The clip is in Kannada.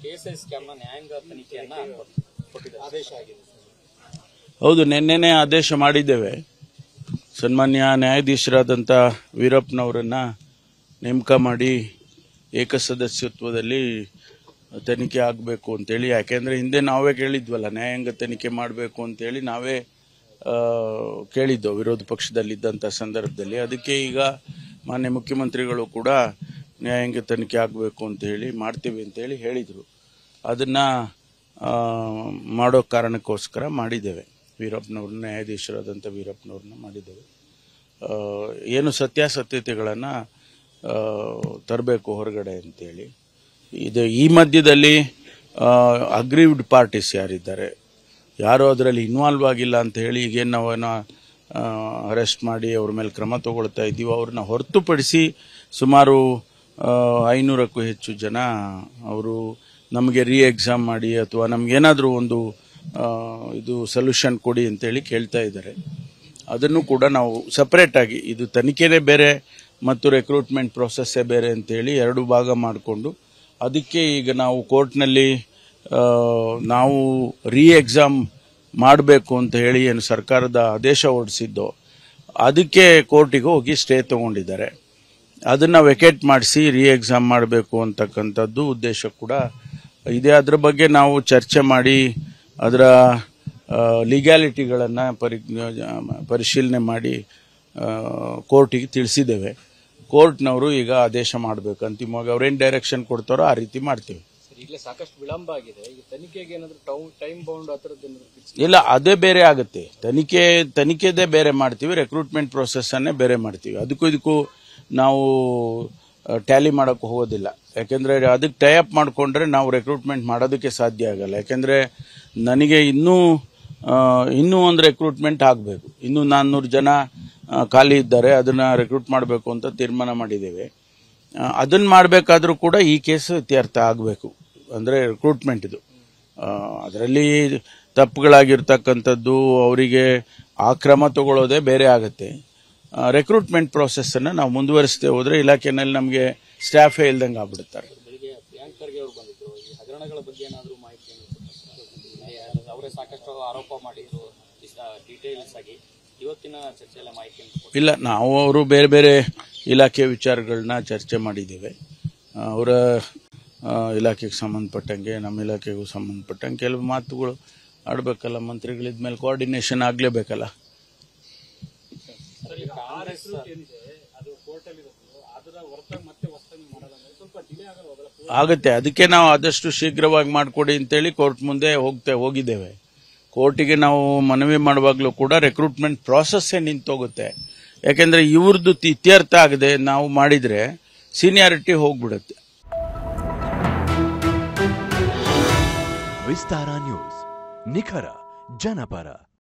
ಪಿಎಸ್ಐ ಸ್ಕ್ಯಾಮ್ ನ ನ್ಯಾಯಾಂಗ ತನಿಖೆಯನ್ನ ಕೊಟ್ಟಿದ್ದಾರೆ ಆದೇಶ ಆಗಿದೆ ಹೌದು ನಿನ್ನೆನೆ ಆದೇಶ ಮಾಡಿದ್ದೇವೆ ಸನ್ಮಾನ್ಯ ನ್ಯಾಯಾಧೀಶರಾದಂಥ ವೀರಪ್ಪನವರನ್ನ ನೇಮಕ ಮಾಡಿ ಏಕಸದಸ್ಯತ್ವದಲ್ಲಿ ತನಿಖೆ ಆಗಬೇಕು ಅಂತೇಳಿ ಯಾಕೆಂದ್ರೆ ಹಿಂದೆ ನಾವೇ ಕೇಳಿದ್ವಲ್ಲ ನ್ಯಾಯಾಂಗ ತನಿಖೆ ಮಾಡಬೇಕು ಅಂತೇಳಿ ನಾವೇ ಆ, ಕೇಳಿದ್ದು ವಿರೋಧ ಪಕ್ಷದಲ್ಲಿದ್ದಂಥ ಸಂದರ್ಭದಲ್ಲಿ ಅದಕ್ಕೆ ಈಗ ಮಾನ್ಯ ಮುಖ್ಯಮಂತ್ರಿಗಳು ಕೂಡ ನ್ಯಾಯಾಂಗ ತನಿಖೆ ಆಗಬೇಕು ಅಂತ ಹೇಳಿ ಮಾಡ್ತೀವಿ ಅಂತೇಳಿ ಹೇಳಿದರು ಅದನ್ನ ಆ, ಮಾಡೋ ಕಾರಣಕ್ಕೋಸ್ಕರ ಮಾಡಿದ್ದೇವೆ ವೀರಪ್ಪನವ್ರನ್ನ ನ್ಯಾಯಾಧೀಶರಾದಂಥ ವೀರಪ್ಪನವ್ರನ್ನ ಮಾಡಿದ್ದೇವೆ ಆ, ಏನು ಸತ್ಯಾಸತ್ಯತೆಗಳನ್ನು ತರಬೇಕು ಹೊರಗಡೆ ಅಂತೇಳಿ ಇದು ಈ ಮಧ್ಯದಲ್ಲಿ ಅಗ್ರೀವ್ಡ್ ಪಾರ್ಟೀಸ್ ಯಾರಿದ್ದಾರೆ ಯಾರು ಅದರಲ್ಲಿ ಇನ್ವಾಲ್ವ್ ಆಗಿಲ್ಲ ಅಂತ ಹೇಳಿ ಈಗೇನು ನಾವನ್ನ ಅರೆಸ್ಟ್ ಮಾಡಿ ಅವ್ರ ಮೇಲೆ ಕ್ರಮ ತಗೊಳ್ತಾ ಇದ್ದೀವಿ ಅವ್ರನ್ನ ಹೊರತುಪಡಿಸಿ ಸುಮಾರು ಆ, ಐನೂರಕ್ಕೂ ಹೆಚ್ಚು ಜನ ಅವರು ನಮಗೆ ರೀ ಎಕ್ಸಾಮ್ ಮಾಡಿ ಅಥವಾ ನಮಗೇನಾದರೂ ಒಂದು ಆ, ಇದು ಸೊಲ್ಯೂಷನ್ ಕೊಡಿ ಅಂತೇಳಿ ಕೇಳ್ತಾ ಇದ್ದಾರೆ ಅದನ್ನು ಕೂಡ ನಾವು ಸಪರೇಟ್ ಆಗಿ ಇದು ತನಿಖೆನೇ ಬೇರೆ ಮತ್ತು ರೆಕ್ರೂಟ್ಮೆಂಟ್ ಪ್ರೊಸೆಸ್ಸೇ ಬೇರೆ ಅಂತೇಳಿ ಎರಡು ಭಾಗ ಮಾಡಿಕೊಂಡು ಅದಕ್ಕೆ ಈಗ ನಾವು ಕೋರ್ಟ್ನಲ್ಲಿ ಆ, ನಾವು ರೀ ಎಕ್ಸಾಮ್ ಮಾಡಬೇಕು ಅಂತ ಹೇಳಿ ಏನು ಸರ್ಕಾರದ ಆದೇಶ ಹೊರಡಿಸಿದ್ದೋ ಅದಕ್ಕೆ ಕೋರ್ಟಿಗೆ ಹೋಗಿ ಸ್ಟೇ ತಗೊಂಡಿದ್ದಾರೆ ಅದನ್ನ ವೆಕೇಟ್ ಮಾಡಿಸಿ ರೀ ಎಕ್ಸಾಮ್ ಮಾಡಬೇಕು ಅಂತಕ್ಕಂಥದ್ದು ಉದ್ದೇಶ ಕೂಡ ಇದೆ ಅದ್ರ ಬಗ್ಗೆ ನಾವು ಚರ್ಚೆ ಮಾಡಿ ಅದರ ಲೀಗ್ಯಾಲಿಟಿಗಳನ್ನು ಪರಿ ಪರಿಶೀಲನೆ ಮಾಡಿ ಕೋರ್ಟಿಗೆ ತಿಳಿಸಿದ್ದೇವೆ ಕೋರ್ಟ್ನವರು ಈಗ ಆದೇಶ ಮಾಡಬೇಕು ಅಂತಿಮವಾಗಿ ಅವ್ರೇನು ಡೈರೆಕ್ಷನ್ ಕೊಡ್ತಾರೋ ಆ ರೀತಿ ಮಾಡ್ತೀವಿ ಸರ್ ಈಗಲೇ ಸಾಕಷ್ಟು ವಿಳಂಬ ಆಗಿದೆ ಈಗ ತನಿಖೆಗೆ ಏನಾದ್ರು ಟೈಮ್ ಬೌಂಡ್ ಆ ಥರದ್ದು ಏನಾದ್ರು ಫಿಕ್ಸ್ ಇಲ್ಲ ಅದೇ ಬೇರೆ ಆಗುತ್ತೆ ತನಿಖೆ ತನಿಖೆದೇ ಬೇರೆ ಮಾಡ್ತೀವಿ ರೆಕ್ರೂಟ್ಮೆಂಟ್ ಪ್ರೊಸೆಸ್ ಅನ್ನೇ ಬೇರೆ ಮಾಡ್ತೀವಿ ಅದಕ್ಕೂ ಇದಕ್ಕೂ ನಾವು ಟ್ಯಾಲಿ ಮಾಡೋಕೆ ಹೋಗೋದಿಲ್ಲ ಯಾಕೆಂದ್ರೆ ಅದಕ್ಕೆ ಟೈ ಅಪ್ ಮಾಡಿಕೊಂಡ್ರೆ ನಾವು ರೆಕ್ರೂಟ್ಮೆಂಟ್ ಮಾಡೋದಕ್ಕೆ ಸಾಧ್ಯ ಆಗಲ್ಲ ಯಾಕೆಂದ್ರೆ ನನಗೆ ಇನ್ನೂ ಆ, ಇನ್ನೂ ಒಂದು ರೆಕ್ರೂಟ್ಮೆಂಟ್ ಆಗಬೇಕು ಇನ್ನೂ ನಾನ್ನೂರು ಜನ ಆ, ಖಾಲಿ ಇದ್ದಾರೆ ಅದನ್ನ ರೆಕ್ರೂಟ್ ಮಾಡಬೇಕು ಅಂತ ತೀರ್ಮಾನ ಮಾಡಿದ್ದೇವೆ ಅದನ್ನ ಮಾಡಬೇಕಾದ್ರೂ ಕೂಡ ಈ ಕೇಸ್ ಇತ್ಯರ್ಥ ಆಗಬೇಕು ಅಂದರೆ ರಿಕ್ರೂಟ್ಮೆಂಟ್ ಇದು ಅದರಲ್ಲಿ ತಪ್ಪುಗಳಾಗಿರ್ತಕ್ಕಂಥದ್ದು ಅವರಿಗೆ ಆ ಕ್ರಮ ತಗೊಳ್ಳೋದೇ ಬೇರೆ ಆಗುತ್ತೆ ರೆಕ್ರೂಟ್ಮೆಂಟ್ ಪ್ರಾಸೆಸ್ಸನ್ನು ನಾವು ಮುಂದುವರಿಸದೆ ಹೋದರೆ ಇಲಾಖೆನಲ್ಲಿ ನಮಗೆ ಸ್ಟಾಫೇ ಇಲ್ದಂಗೆ ಆಗ್ಬಿಡುತ್ತಾರೆ ಬೆಳಿಗ್ಗೆ ಪ್ರಿಯಾಂಕ್ ಖರ್ಗೆ ಅವರು ಬಂದಿದ್ರು ಈ ಹಗರಣಗಳ ಬಗ್ಗೆ ಏನಾದರೂ ಮಾಹಿತಿ ಅವರೇ ಸಾಕಷ್ಟು ಆರೋಪ ಮಾಡಿದ್ರು ಡೀಟೇಲ್ಸ್ ಆಗಿ ಇವತ್ತಿನ ಚರ್ಚೆಯಲ್ಲಿ ಮಾಹಿತಿಯನ್ನು ಕೊಟ್ಟಿದ್ದಾರೆ. ಇಲ್ಲ ನಾವು ಅವರು ಬೇರೆ ಬೇರೆ ಇಲಾಖೆ ವಿಚಾರಗಳನ್ನ ಚರ್ಚೆ ಮಾಡಿದ್ದೇವೆ ಆ, ಅವರ ಆ, ಇಲಾಖೆಗೆ ಸಂಬಂಧಪಟ್ಟಂಗೆ ನಮ್ಮ ಇಲಾಖೆಗೂ ಸಂಬಂಧಪಟ್ಟಂಗೆ ಕೆಲವು ಮಾತುಗಳು ಆಡಬೇಕಲ್ಲ ಮಂತ್ರಿಗಳಿದ್ಮೇಲೆ ಕೋಆರ್ಡಿನೇಷನ್ ಆಗಲೇಬೇಕಲ್ಲ ಆಗುತ್ತೆ ಅದಕ್ಕೆ ನಾವು ಆದಷ್ಟು ಶೀಘ್ರವಾಗಿ ಮಾಡಿಕೊಡಿ ಅಂತೇಳಿ ಕೋರ್ಟ್ ಮುಂದೆ ಹೋಗ್ತೇ ಹೋಗಿದ್ದೇವೆ ಕೋರ್ಟಿಗೆ ನಾವು ಮನವಿ ಮಾಡುವಾಗಲೂ ಕೂಡ ರೆಕ್ರೂಟ್ಮೆಂಟ್ ಪ್ರಾಸೆಸ್ಸೇ ನಿಂತೋಗುತ್ತೆ ಯಾಕೆಂದ್ರೆ ಇವ್ರದ್ದು ಇತ್ಯರ್ಥ ಆಗದೆ ನಾವು ಮಾಡಿದ್ರೆ ಸೀನಿಯಾರಿಟಿ ಹೋಗ್ಬಿಡುತ್ತೆ ವಿಸ್ತಾರ ನ್ಯೂಸ್ ನಿಖರ ಜನಪರ